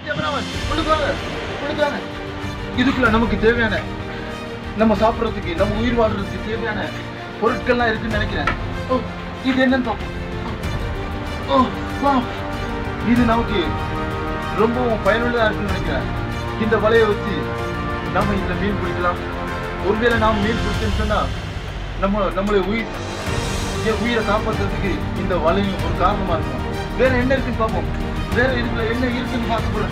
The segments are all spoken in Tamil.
கேமராமேன் உள்ளுக்கு வாங்க உள்ளுக்கு வாங்க இதுக்குள்ள நமக்கு தேவையான நம்ம சாப்பிட்றதுக்கு நம்ம உயிர் வாழ்றதுக்கு தேவையான பொருட்கள்லாம் இருக்குன்னு நினைக்கிறேன் ஓ இது என்னன்னு பார்ப்போம் ஓ வா இது நமக்கு ரொம்பவும் பயனுள்ளதா இருக்குன்னு நினைக்கிறேன் இந்த வலையை வச்சு நம்ம இந்த மீன் பிடிக்கலாம் ஒருவேளை நாம் மீன் பிடிச்சோன்னு சொன்னா நம்ம நம்மளுடைய உயிர் என் உயிரை காப்பாற்றுறதுக்கு இந்த வலையும் ஒரு காரணமா இருக்கும் வேற என்ன இருக்குன்னு பார்ப்போம் வேற இதுக்குள்ள என்ன இருக்குன்னு பார்க்க போறேன்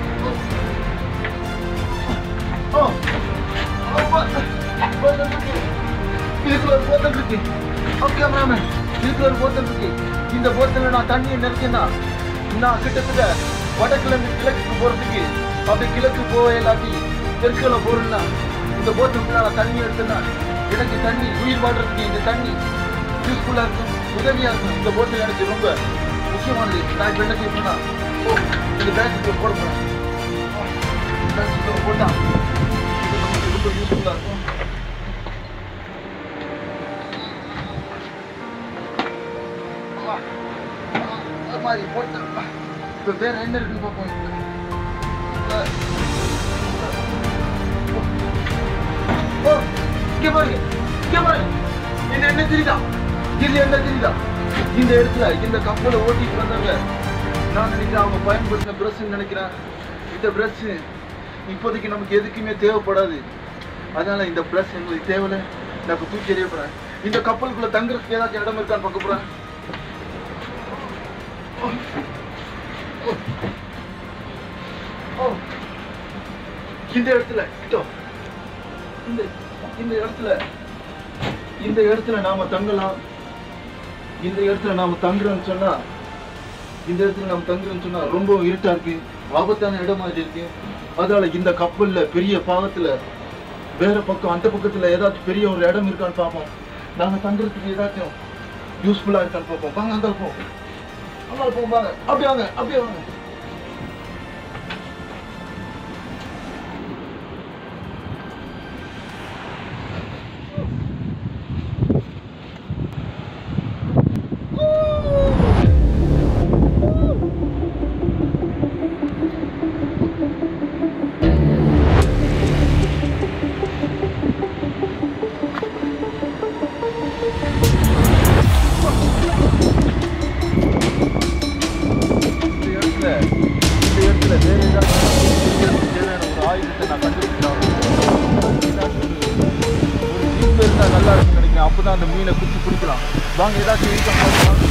ஓ ஓ, போ- போத்தல் இருக்கு. இதுக்குள்ள ஒரு போத்தல் இருக்கு ஓகே மேம் இதுக்குள்ள ஒரு போத்தல் இருக்கு இந்த போத்தல்ல நான் தண்ணியை நிறுத்தினா நான் கிட்டத்தட்ட வடக்குல இருந்து கிழக்குக்கு போறதுக்கு அப்படி கிழக்கு போக இல்லாட்டி தெற்குல போறேன்னா இந்த போத்தலுக்குள்ள நான் தண்ணி எடுத்தேன்னா எனக்கு தண்ணி உயிர் வாழ்றதுக்கு இந்த தண்ணி யூஸ்ஃபுல்லா இருக்கும் உதவியா இருக்கும் இந்த போத்தல் எனக்கு ரொம்ப முக்கியமானது நான் இப்ப என்ன செய்யணும்னா ஓ இந்த பேக்குக்குள்ள போட போறேன் பேக்குக்குள்ள போட்டா இது நமக்கு ரொம்ப யூஸ்ஃபுல்லா இருக்கும் ஆமா. ஆமா, அது மாதிரி போட்டேன் இப்ப வேற என்ன இருக்குன்னு பார்ப்போம் இப்ப. ஓ, இங்க பாருங்க இங்க பாருங்க இது என்ன தெரியுதா இது என்ன தெரியுதா இந்த இடத்துல இந்த கப்பலை ஓட்டிட்டு வந்தவங்க நான் நினைக்கிறேன் அவங்க பயன்படுத்தின பிரஷ் நினைக்கிறேன் இந்த பிரஷ் இப்போதைக்கு நமக்கு எதுக்குமே தேவைப்படாது அதனால இந்த பிரஷ் எங்களுக்கு தேவையில்லை நான் இப்ப தூக்கி எறிய போறேன் இந்த கப்பலுக்குள்ள தங்குறதுக்கு ஏதாச்சும் இடம் இருக்கான்னு பார்க்க போறேன் ஓ. ஓ. ஓ. இந்த இடத்துல இதோ இந்த இந்த இடத்துல இந்த இடத்துல நாம தங்கலாம் இந்த இடத்துல நாம தங்குறோம்னு சொன்னா இந்த இடத்துல நாம தங்குறோம்னு சொன்னா ரொம்ப இருட்டா இருக்கு ஆபத்தான இடம் மாதிரி இருக்கு அதனால இந்த கப்பல்ல பெரிய பாகத்துல வேற பக்கம் அந்த பக்கத்துல ஏதாச்சும் பெரிய ஒரு இடம் இருக்கான்னு பார்ப்போம் நாங்க தங்குறதுக்கு ஏதாச்சும் யூஸ்ஃபுல்லா இருக்கான்னு பார்ப்போம் வாங்க அங்க இருப்போம் அங்க இருப்போம் வாங்க அப்படியே வாங்க அப்படியே வாங்க இந்த இடத்துல இந்த இடத்துல வேற ஏதாவது தேவையான ஒரு ஆயுதத்தை நான் கண்டுபிடிக்கிறேன் ஏதாச்சும் ஒரு ஒரு ஜீப் இருந்தா நல்லா இருக்கும்னு நினைக்கிறேன் அப்பதான் அந்த மீனை குத்தி பிடிக்கலாம் வாங்க ஏதாச்சும் இருக்கா பார்க்கலாம்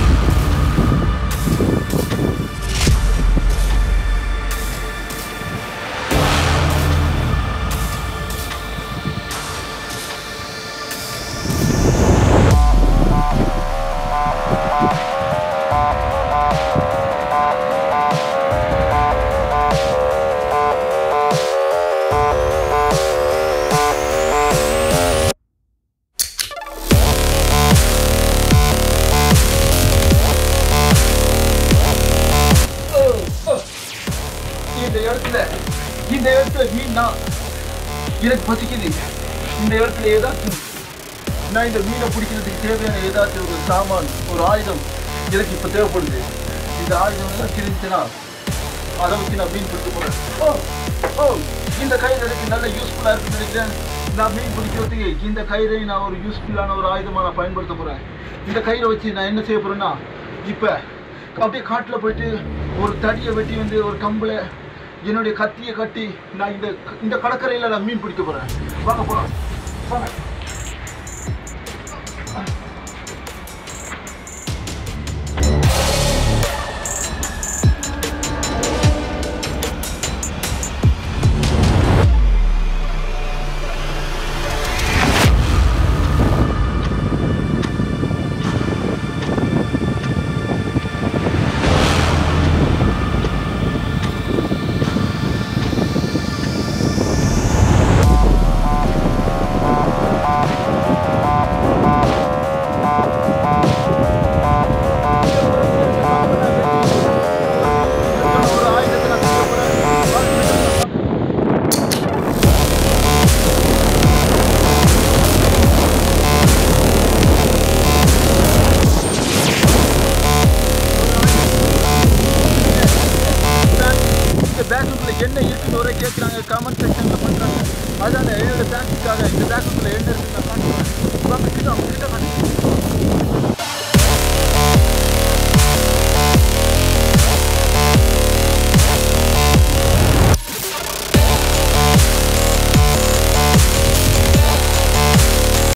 இந்த இடத்துல இந்த இடத்துல மீன்னா எனக்கு பசிக்குது இந்த இடத்துல ஏதாச்சும் நான் இந்த மீனை பிடிக்கிறதுக்கு தேவையான ஏதாச்சும் ஒரு சாமான் ஒரு ஆயுதம் எனக்கு இப்போ தேவைப்படுது இந்த ஆயுதம் எல்லாம் தெரிஞ்சுன்னா அதை வச்சு நான் மீன் பிடிக்க போறேன் ஓ ஓ இந்த கயிறு எனக்கு நல்ல யூஸ்ஃபுல்லாக இருக்குன்னு நினைக்கிறேன் நான் மீன் பிடிக்கிறதுக்கு இந்த கயிறை நான் ஒரு யூஸ்ஃபுல்லான ஒரு ஆயுதமாக நான் பயன்படுத்த போறேன் இந்த கயிறை வச்சு நான் என்ன செய்ய போறேன்னா இப்போ அப்படியே காட்டில் போயிட்டு ஒரு தடியை வெட்டி வந்து ஒரு கம்பில் என்னுடைய கத்தியை கட்டி நான் இந்த இந்த கடற்கரையில் நான் மீன் பிடிக்க போறேன் வாங்க போலாம் வாங்க என்ன இருக்குன்னு ஒரே கேட்குறாங்க கமெண்ட் செக்ஷனில் பண்ணுறாங்க அதான் என்னோட பேக்குக்காக இந்த பேக்குக்குள்ளே என்ன இருக்குன்னு நான் காட்டுறேன் வாங்க கிட்ட வாங்க, கிட்ட காட்டுங்க